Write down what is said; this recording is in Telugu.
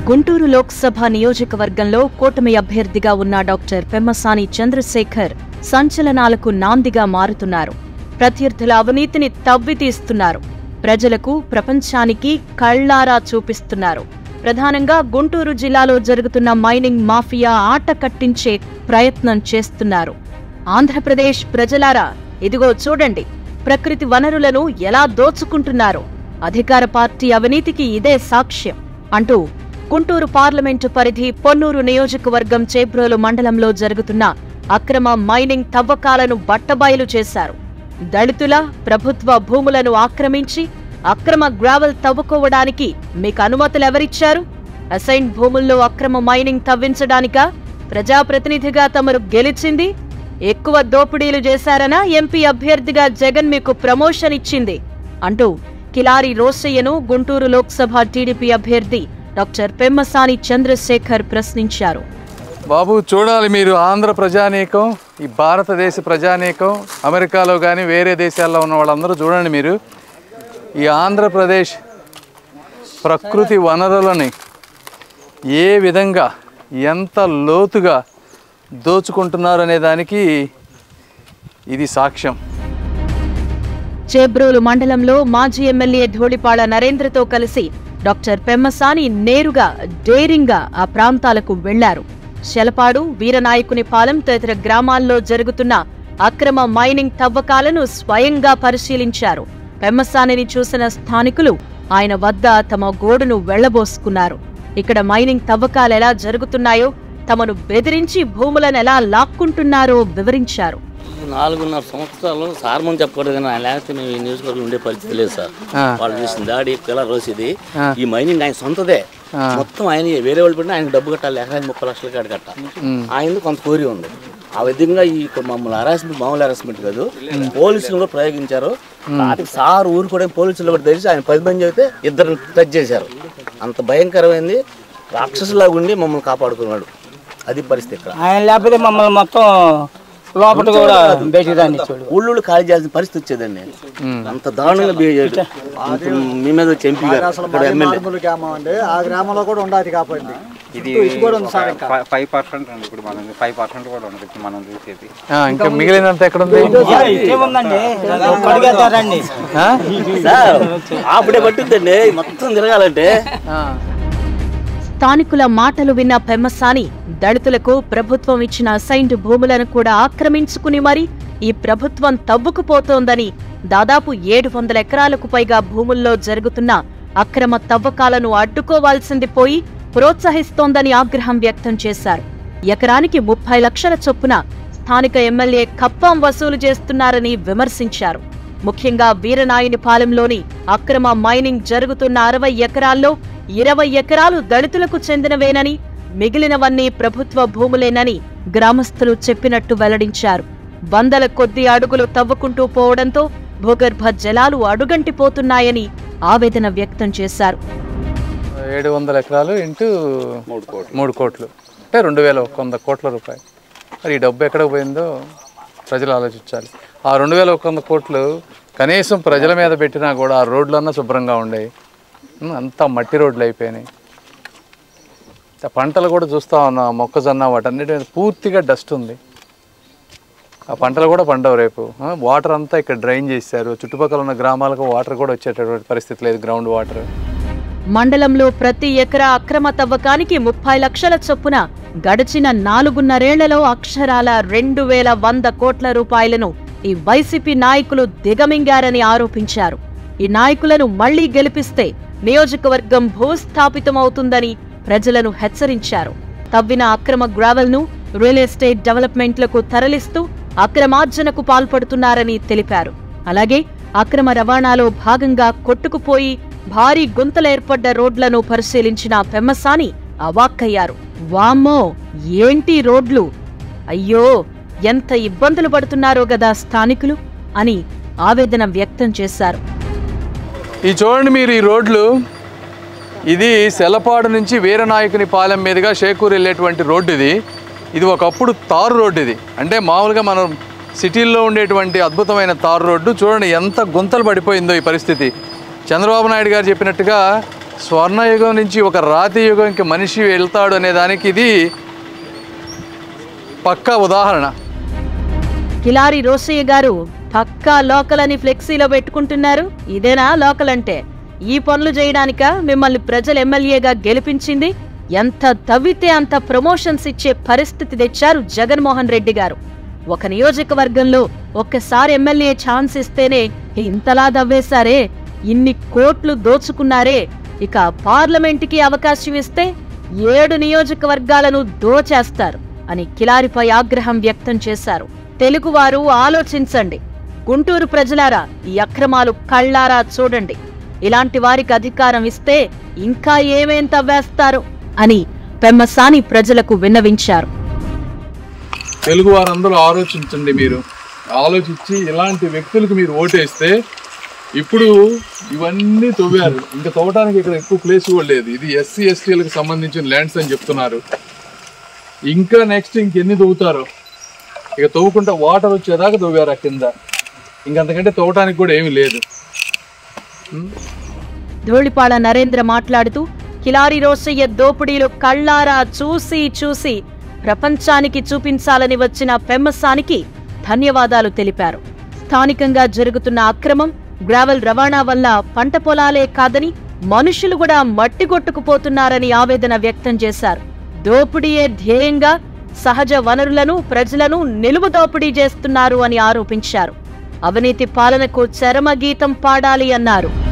గుంటూరు లోక్సభ నియోజకవర్గంలో కూటమి అభ్యర్థిగా ఉన్న డాక్టర్ పెమ్మసాని చంద్రశేఖర్ సంచలనాలకు నాందిగా మారుతున్నారు ప్రత్యర్థుల అవినీతిని తవ్వితీస్తున్నారు ప్రజలకు ప్రపంచానికి కళ్లారా చూపిస్తున్నారు ప్రధానంగా గుంటూరు జిల్లాలో జరుగుతున్న మైనింగ్ మాఫియా ఆట కట్టించే ప్రయత్నం చేస్తున్నారు ఆంధ్రప్రదేశ్ ప్రజలారా ఇదిగో చూడండి ప్రకృతి వనరులను ఎలా దోచుకుంటున్నారో అధికార పార్టీ అవినీతికి ఇదే సాక్ష్యం అంటూ గుంటూరు పార్లమెంటు పరిధి పొన్నూరు నియోజకవర్గం చేబ్రోలు మండలంలో జరుగుతున్న అక్రమ మైనింగ్ తవ్వకాలను బట్టబయలు చేశారు దళితుల ప్రభుత్వ భూములను ఆక్రమించి అక్రమ గ్రావెల్ తవ్వుకోవడానికి మీకు అనుమతులెవరిచ్చారు అసైన్ భూముల్లో అక్రమ మైనింగ్ తవ్వించడానికా ప్రజాప్రతినిధిగా తమరు గెలిచింది ఎక్కువ దోపిడీలు చేశారనా ఎంపీ అభ్యర్థిగా జగన్ మీకు ప్రమోషన్ ఇచ్చింది అంటూ కిలారి రోసయ్యను గుంటూరు లోక్సభ టీడీపీ అభ్యర్థి డాక్టర్ పెమ్మసాని చంద్రశేఖర్ ప్రశ్నించారు బాబు చూడాలి మీరు ఆంధ్ర ప్రజానీకం ఈ భారతదేశ ప్రజానీకం అమెరికాలో కానీ వేరే దేశాల్లో ఉన్న వాళ్ళందరూ చూడండి మీరు ఈ ఆంధ్రప్రదేశ్ ప్రకృతి వనరులని ఏ విధంగా ఎంత లోతుగా దోచుకుంటున్నారు అనే దానికి ఇది సాక్ష్యం చేబ్రోలు మండలంలో మాజీ ఎమ్మెల్యే ధూళిపాళ నరేంద్రతో కలిసి డాక్టర్ పెమ్మసాని నేరుగా డేరింగ్గా ఆ ప్రాంతాలకు వెళ్లారు శలపాడు వీరనాయకుని పాలెం తదితర గ్రామాల్లో జరుగుతున్న అక్రమ మైనింగ్ తవ్వకాలను స్వయంగా పరిశీలించారు పెమ్మసానిని చూసిన స్థానికులు ఆయన వద్ద తమ గోడును వెళ్లబోసుకున్నారు ఇక్కడ మైనింగ్ తవ్వకాలు ఎలా జరుగుతున్నాయో తమను బెదిరించి భూములను ఎలా లాక్కుంటున్నారో వివరించారు నాలుగున్నర సంవత్సరాలు సార్ ముందు చెప్పకూడదు కానీ ఆయన లేకపోతే మేము ఈ నియోజకవర్గం ఉండే పరిస్థితి లేదు సార్ వాళ్ళు చేసిన దాడి పిల్ల రోసిది ఈ మైనింగ్ ఆయన సొంతదే మొత్తం ఆయన వేరే వాళ్ళు పెట్టినా ఆయన డబ్బు కట్టాలి ఎకరానికి ముప్పై లక్షల కాడ కట్ట ఆయన కొంత కోరి ఉంది ఆ విధంగా ఈ ఇక్కడ మమ్మల్ని హరాస్మెంట్ మామూలు హరాస్మెంట్ కాదు పోలీసులు కూడా ప్రయోగించారు వాటికి సార్ ఊరు కూడా పోలీసులు కూడా తెలిసి ఆయన పది మంది అయితే ఇద్దరు టచ్ చేశారు అంత భయంకరమైంది రాక్షసులాగా ఉండి మమ్మల్ని కాపాడుకున్నాడు అది పరిస్థితి ఇక్కడ ఆయన లేకపోతే మమ్మల్ని మొత్తం లోపల కూడా బయటికి రానిచ్చాడు ఊళ్ళో ఖాళీ చేయాల్సిన పరిస్థితి వచ్చేదండి అంత దారుణంగా బిహేవ్ చేయడం ఇప్పుడు మీ మీద వచ్చి ఎంపీ గారు అక్కడ ఎమ్మెల్యే మారుమూల గ్రామం అండి ఆ గ్రామంలో కూడా ఉండాలి కాబట్టి ఇది ఫైవ్ పర్సెంట్ ఉంది ఇప్పుడు మనం ఫైవ్ పర్సెంట్ కూడా ఉంది ఇప్పుడు మనం చూసేది ఆ, ఇంకా మిగిలినంత ఎక్కడుంది ఏముందండి కడిగేస్తారండి ఆ? సార్ అప్పుడే పట్టుద్దండి మొత్తం తిరగాలంటే ఆ. స్థానికుల మాటలు విన్న పెమ్మసాని దళితులకు ప్రభుత్వం ఇచ్చిన అసైన్డ్ భూములను కూడా ఆక్రమించుకుని మరి ఈ ప్రభుత్వం తవ్వుకుపోతోందని దాదాపు ఏడు వందల ఎకరాలకు పైగా భూముల్లో జరుగుతున్న అక్రమ తవ్వకాలను అడ్డుకోవాల్సింది పోయి ప్రోత్సహిస్తోందని ఆగ్రహం వ్యక్తం చేశారు ఎకరానికి ముప్పై లక్షల చొప్పున స్థానిక ఎమ్మెల్యే కప్పం వసూలు చేస్తున్నారని విమర్శించారు ముఖ్యంగా వీరనాయునిపాలెంలోని అక్రమ మైనింగ్ జరుగుతున్న అరవై ఎకరాల్లో ఇరవై ఎకరాలు దళితులకు చెందినవేనని మిగిలినవన్నీ ప్రభుత్వ భూములేనని గ్రామస్తులు చెప్పినట్టు వెల్లడించారు వందల కొద్ది అడుగులు తవ్వుకుంటూ పోవడంతో భూగర్భ జలాలు అడుగంటిపోతున్నాయని ఆవేదన వ్యక్తం చేశారు ఏడు వందల ఎకరాలు ఇంటూ మూడు కోట్లు అంటే రెండు వేల ఒక వంద కోట్ల రూపాయలు మరి ఈ డబ్బు ఎక్కడికి పోయిందో ప్రజలు ఆలోచించాలి ఆ రెండు వేల ఒక వంద కోట్లు కనీసం ప్రజల మీద పెట్టినా కూడా ఆ రోడ్లన్నా శుభ్రంగా ఉండేవి ఉమ్, అంతా మట్టి రోడ్లు అయిపోయినాయి ఆ పంటలు కూడా చూస్తా ఉన్నా మొక్కజొన్న వాటన్నిటి మీద పూర్తిగా డస్ట్ ఉంది ఆ పంటలు కూడా పండవు రేపు ఆ, వాటర్ అంతా ఇక్కడ డ్రైన్ చేశారు చుట్టుపక్కల ఉన్న గ్రామాలకు వాటర్ కూడా వచ్చేటటువంటి పరిస్థితి లేదు గ్రౌండ్ వాటర్ మండలంలో ప్రతి ఎకరా అక్రమ తవ్వకానికి ముప్పై లక్షల చొప్పున గడిచిన నాలుగున్నరేళ్లలో అక్షరాల రెండు వేల వంద కోట్ల రూపాయలను ఈ వైసీపీ నాయకులు దిగమింగారని ఆరోపించారు ఈ నాయకులను మళ్లీ గెలిపిస్తే నియోజకవర్గం భూస్థాపితమవుతుందని ప్రజలను హెచ్చరించారు తవ్విన అక్రమ గ్రావెల్ను రియల్ ఎస్టేట్ డెవలప్మెంట్లకు తరలిస్తూ అక్రమార్జనకు పాల్పడుతున్నారని తెలిపారు అలాగే అక్రమ రవాణాలో భాగంగా కొట్టుకుపోయి భారీ గుంతలేర్పడ్డ రోడ్లను పరిశీలించిన పెమ్మసాని అవాక్కయ్యారు వామ్మో ఏంటి రోడ్లు అయ్యో ఎంత ఇబ్బందులు పడుతున్నారో గదా స్థానికులు అని ఆవేదన వ్యక్తం చేశారు ఈ చూడండి మీరు ఈ రోడ్లు ఇది సెలపాడు నుంచి వీరనాయకుని పాలెం మీదుగా షేకూరు వెళ్ళేటువంటి రోడ్డు ఇది ఇది ఒకప్పుడు తారు రోడ్డు ఇది అంటే మామూలుగా మనం సిటీల్లో ఉండేటువంటి అద్భుతమైన తారు రోడ్డు చూడండి ఎంత గుంతలు పడిపోయిందో ఈ పరిస్థితి చంద్రబాబు నాయుడు గారు చెప్పినట్టుగా స్వర్ణయుగం నుంచి ఒక రాతి యుగంకి మనిషి వెళ్తాడు అనే దానికి ఇది పక్కా ఉదాహరణ కిలారి రోసయ్య గారు పక్కా లోకల్ అని ఫ్లెక్సీలో పెట్టుకుంటున్నారు ఇదేనా లోకల్ అంటే ఈ పనులు చేయడానిక మిమ్మల్ని ప్రజలు ఎమ్మెల్యేగా గెలిపించింది ఎంత తవ్వితే అంత ప్రమోషన్స్ ఇచ్చే పరిస్థితి తెచ్చారు జగన్మోహన్ రెడ్డి గారు ఒక నియోజకవర్గంలో ఒక్కసారి ఎమ్మెల్యే ఛాన్స్ ఇస్తేనే ఇంతలా దవ్వేశారే ఇన్ని కోట్లు దోచుకున్నారే ఇక పార్లమెంటుకి అవకాశం ఇస్తే ఏడు నియోజకవర్గాలను దోచేస్తారు అని కిలారిపై ఆగ్రహం వ్యక్తం చేశారు తెలుగువారు ఆలోచించండి గుంటూరు ప్రజలారా ఈ అక్రమాలు కళ్ళారా చూడండి ఇలాంటి వారికి అధికారం ఇస్తే ఇంకా ఏమేం తవ్వేస్తారు అని పెమ్మసాని ప్రజలకు విన్నవించారు తెలుగు వారందరూ ఆలోచించండి మీరు ఆలోచించి ఇలాంటి వ్యక్తులకు మీరు ఓటేస్తే ఇప్పుడు ఇవన్నీ తవ్వారు ఇంకా తవ్వడానికి ఇక్కడ ఎక్కువ ప్లేస్ కూడా లేదు ఇది ఎస్సీ ఎస్టీలకు సంబంధించిన ల్యాండ్స్ అని చెప్తున్నారు ఇంకా నెక్స్ట్ ఇంకెన్ని తవ్వుతారో ఇక తవ్వుకుంటా వాటర్ వచ్చేదాకా తవ్వారు ఆ కింద ఇంకంతకంటే తవ్వటానికి కూడా ఏమీ లేదు ధూళిపాళ నరేంద్ర మాట్లాడుతూ కిలారి రోసయ్య దోపిడీలు కళ్ళారా చూసి చూసి ప్రపంచానికి చూపించాలని వచ్చిన పెమ్మసానికి ధన్యవాదాలు తెలిపారు స్థానికంగా జరుగుతున్న అక్రమం గ్రావెల్ రవాణా వల్ల పంట పొలాలే కాదని మనుషులు కూడా మట్టి కొట్టుకుపోతున్నారని ఆవేదన వ్యక్తం చేశారు దోపిడీయే ధ్యేయంగా సహజ వనరులను ప్రజలను నిలువు దోపిడీ చేస్తున్నారు అని ఆరోపించారు అవినీతి పాలనకు చరమగీతం పాడాలి అన్నారు